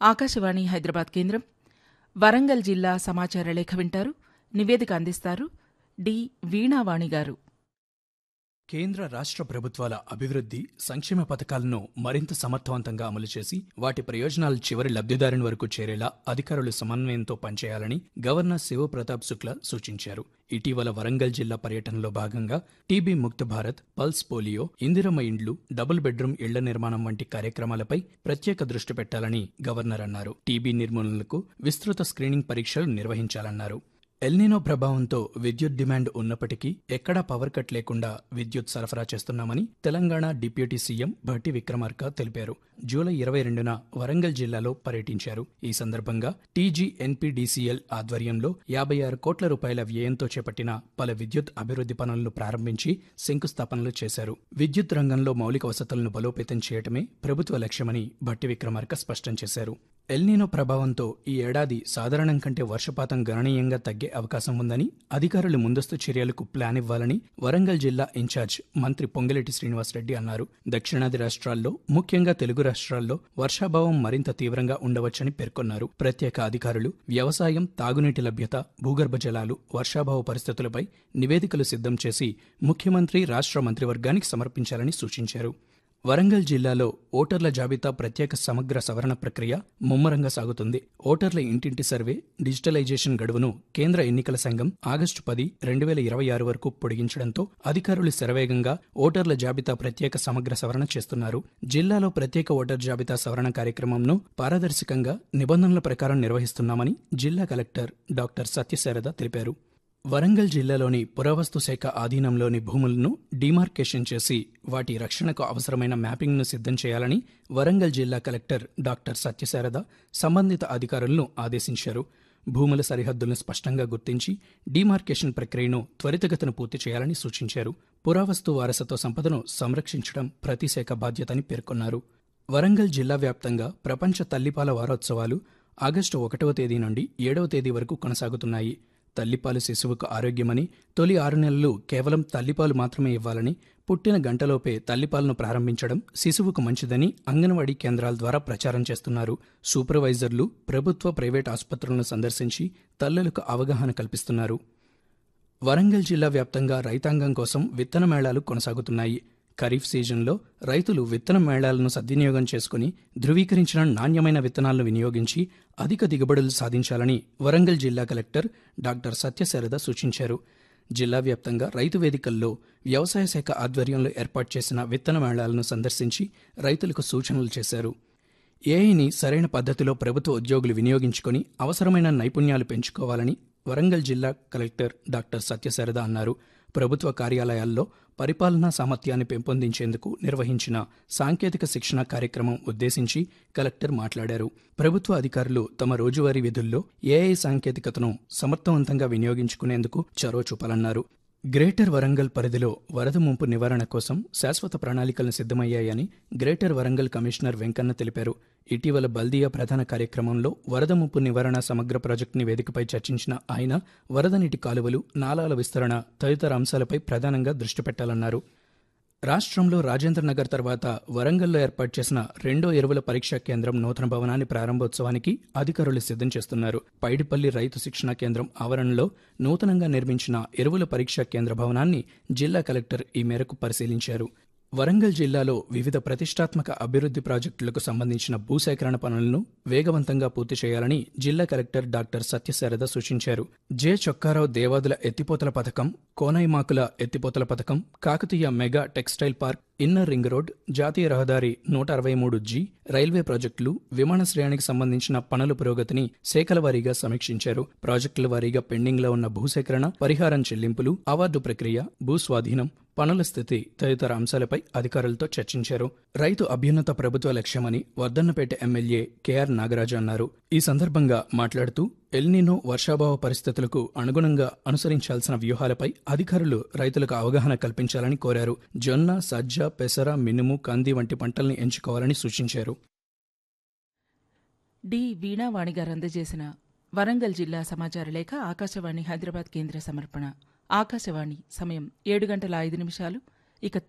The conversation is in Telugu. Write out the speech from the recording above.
ఆకాశవాణి హైదరాబాద్ కేంద్రం వరంగల్ జిల్లా సమాచార లేఖ వింటారు నివేదిక అందిస్తారు డి వీణావాణి గారు కేంద్ర రాష్ట్ర ప్రభుత్వాల అభివృద్ధి సంక్షేమ పథకాలను మరింత సమర్థవంతంగా అమలు చేసి వాటి ప్రయోజనాలు చివరి లబ్ధిదారుని వరకు చేరేలా అధికారులు సమన్వయంతో పనిచేయాలని గవర్నర్ శివప్రతాప్ శుక్లా సూచించారు ఇటీవల వరంగల్ జిల్లా పర్యటనలో భాగంగా టీబీ ముక్త భారత్ పల్స్ పోలియో ఇందిరమ్మ ఇండ్లు డబుల్ బెడ్రూమ్ ఇళ్ల నిర్మాణం వంటి కార్యక్రమాలపై ప్రత్యేక దృష్టి పెట్టాలని గవర్నర్ అన్నారు టీబీ నిర్మూలనకు విస్తృత స్క్రీనింగ్ పరీక్షలు నిర్వహించాలన్నారు ఎల్నినో ప్రభావంతో విద్యుత్ డిమాండ్ ఉన్నప్పటికీ ఎక్కడా పవర్ కట్ లేకుండా విద్యుత్ సరఫరా చేస్తున్నామని తెలంగాణ డిప్యూటీ సీఎం భట్టి విక్రమార్క తెలిపారు జూలై ఇరవై రెండున వరంగల్ జిల్లాలో పర్యటించారు ఈ సందర్భంగా టీజీఎన్పీడీసీఎల్ ఆధ్వర్యంలో యాభై ఆరు కోట్ల రూపాయల వ్యయంతో చేపట్టిన పలు విద్యుత్ అభివృద్ధి పనులను ప్రారంభించి శంకుస్థాపనలు చేశారు విద్యుత్ రంగంలో మౌలిక వసతులను బలోపేతం చేయటమే ప్రభుత్వ లక్ష్యమని భట్టి విక్రమార్క స్పష్టం చేశారు ఎల్నీనో ప్రభావంతో ఈ ఏడాది సాధారణం కంటే వర్షపాతం గణనీయంగా తగ్గే అవకాశం ఉందని అధికారులు ముందస్తు చర్యలకు ప్లాన్ ఇవ్వాలని వరంగల్ జిల్లా ఇన్ఛార్జ్ మంత్రి పొంగిరెడ్డి శ్రీనివాసరెడ్డి అన్నారు దక్షిణాది రాష్ట్రాల్లో ముఖ్యంగా తెలుగు రాష్ట్రాల్లో వర్షాభావం మరింత తీవ్రంగా ఉండవచ్చని పేర్కొన్నారు ప్రత్యేక అధికారులు వ్యవసాయం తాగునీటి లభ్యత భూగర్భ జలాలు వర్షాభావ పరిస్థితులపై నివేదికలు సిద్ధం చేసి ముఖ్యమంత్రి రాష్ట్ర మంత్రివర్గానికి సమర్పించాలని సూచించారు వరంగల్ జిల్లాలో ఓటర్ల జాబితా ప్రత్యేక సమగ్ర సవరణ ప్రక్రియ ముమ్మరంగా సాగుతుంది ఓటర్ల ఇంటింటి సర్వే డిజిటలైజేషన్ గడువును కేంద్ర ఎన్నికల సంఘం ఆగస్టు పది రెండు వేల ఇరవై ఆరు వరకు పొడిగించడంతో అధికారులు శరవేగంగా ఓటర్ల జాబితా ప్రత్యేక సమగ్ర సవరణ చేస్తున్నారు జిల్లాలో ప్రత్యేక ఓటర్ జాబితా సవరణ కార్యక్రమంను పారదర్శకంగా నిబంధనల ప్రకారం నిర్వహిస్తున్నామని జిల్లా కలెక్టర్ డాక్టర్ సత్యశారద తెలిపారు వరంగల్ జిల్లాలోని పురావస్తు శాఖ ఆధీనంలోని భూములను డీమార్కేషన్ చేసి వాటి రక్షణకు అవసరమైన మ్యాపింగ్ను సిద్ధం చేయాలని వరంగల్ జిల్లా కలెక్టర్ డాక్టర్ సత్యశారద సంబంధిత అధికారులను ఆదేశించారు భూముల సరిహద్దులను స్పష్టంగా గుర్తించి డీమార్కేషన్ ప్రక్రియను త్వరితగతిన పూర్తి చేయాలని సూచించారు పురావస్తు వారసత్వ సంపదను సంరక్షించడం ప్రతి శాఖ బాధ్యతని పేర్కొన్నారు వరంగల్ జిల్లా వ్యాప్తంగా ప్రపంచ తల్లిపాల వారోత్సవాలు ఆగస్టు ఒకటవ తేదీ నుండి ఏడవ తేదీ వరకు కొనసాగుతున్నాయి తల్లిపాలు శిశువుకు ఆరోగ్యమని తొలి ఆరు నెలలు కేవలం తల్లిపాలు మాత్రమే ఇవ్వాలని పుట్టిన గంటలోపే తల్లిపాలను ప్రారంభించడం శిశువుకు మంచిదని అంగన్వాడీ కేంద్రాల ద్వారా ప్రచారం చేస్తున్నారు సూపర్వైజర్లు ప్రభుత్వ ప్రైవేట్ ఆసుపత్రులను సందర్శించి తల్లులకు అవగాహన కల్పిస్తున్నారు వరంగల్ జిల్లా వ్యాప్తంగా రైతాంగం కోసం విత్తన మేళాలు కొనసాగుతున్నాయి ఖరీఫ్ సీజన్లో రైతులు విత్తన మేళాలను సద్వినియోగం చేసుకుని ధృవీకరించిన నాణ్యమైన విత్తనాలను వినియోగించి అధిక దిగుబడులు సాధించాలని వరంగల్ జిల్లా కలెక్టర్ డాక్టర్ సత్యశారద సూచించారు జిల్లా వ్యాప్తంగా రైతు వేదికల్లో వ్యవసాయ శాఖ ఆధ్వర్యంలో ఏర్పాటు చేసిన విత్తన మేళాలను సందర్శించి రైతులకు సూచనలు చేశారు ఏఐని సరైన పద్ధతిలో ప్రభుత్వ ఉద్యోగులు వినియోగించుకొని అవసరమైన నైపుణ్యాలు పెంచుకోవాలని వరంగల్ జిల్లా కలెక్టర్ డాక్టర్ సత్యశారద అన్నారు ప్రభుత్వ కార్యాలయాల్లో పరిపాలనా సామర్థ్యాన్ని పెంపొందించేందుకు నిర్వహించిన సాంకేతిక శిక్షణ కార్యక్రమం ఉద్దేశించి కలెక్టర్ మాట్లాడారు ప్రభుత్వ అధికారులు తమ రోజువారీ విధుల్లో ఏఐ సాంకేతికతను సమర్థవంతంగా వినియోగించుకునేందుకు చొరవ చూపాలన్నారు గ్రేటర్ వరంగల్ పరిధిలో వరద ముంపు నివారణ కోసం శాశ్వత ప్రణాళికలు సిద్ధమయ్యాయని గ్రేటర్ వరంగల్ కమిషనర్ వెంకన్న తెలిపారు ఇటీవల బల్దియా ప్రధాన కార్యక్రమంలో వరద ముంపు నివారణ సమగ్ర ప్రాజెక్టు నివేదికపై చర్చించిన ఆయన వరద నీటి కాలువలు నాలాల విస్తరణ తదితర అంశాలపై ప్రధానంగా దృష్టి పెట్టాలన్నారు రాష్ట్రంలో రాజేంద్రనగర్ తర్వాత వరంగల్లో ఏర్పాటు చేసిన రెండో ఎరువుల పరీక్షా కేంద్రం నూతన భవనాన్ని ప్రారంభోత్సవానికి అధికారులు సిద్ధం చేస్తున్నారు పైడిపల్లి రైతు శిక్షణా కేంద్రం ఆవరణలో నూతనంగా నిర్మించిన ఎరువుల పరీక్షా కేంద్ర భవనాన్ని జిల్లా కలెక్టర్ ఈ మేరకు పరిశీలించారు వరంగల్ జిల్లాలో వివిధ ప్రతిష్టాత్మక అభివృద్ధి ప్రాజెక్టులకు సంబంధించిన భూసేకరణ పనులను వేగవంతంగా పూర్తి చేయాలని జిల్లా కలెక్టర్ డాక్టర్ సత్యశారద సూచించారు జె చొక్కారావు దేవాదుల ఎత్తిపోతల పథకం కోనైమాకుల ఎత్తిపోతల పథకం Kakatiya mega textile park inner ring road జాతీయ రహదారి నూట అరవై మూడు జీ రైల్వే ప్రాజెక్టులు విమానాశ్రయానికి సంబంధించిన పనుల పురోగతిని శాఖల వారీగా సమీక్షించారు ప్రాజెక్టుల వారీగా పెండింగ్లో ఉన్న భూసేకరణ పరిహారం చెల్లింపులు అవార్డు ప్రక్రియ భూ స్వాధీనం పనుల స్థితి తదితర అంశాలపై అధికారులతో చర్చించారు రైతు అభ్యున్నత ప్రభుత్వ లక్ష్యమని వర్ధన్నపేట ఎమ్మెల్యే కెఆర్ నాగరాజు అన్నారు ఈ సందర్భంగా మాట్లాడుతూ ఎల్నినో వర్షాభావ పరిస్థితులకు అనుగుణంగా అనుసరించాల్సిన వ్యూహాలపై అధికారులు రైతులకు అవగాహన కల్పించాలని కోరారు జొన్న సజ్జ పెసర మినుము కంది వంటి పంటల్ని ఎంచుకోవాలని సూచించారు డి వీణావాణి గారు అందజేసిన వరంగల్ జిల్లా సమాచార లేఖ ఆకాశవాణి హైదరాబాద్ కేంద్ర సమర్పణ ఆకాశవాణి సమయం ఏడు గంటల ఐదు నిమిషాలు ఇక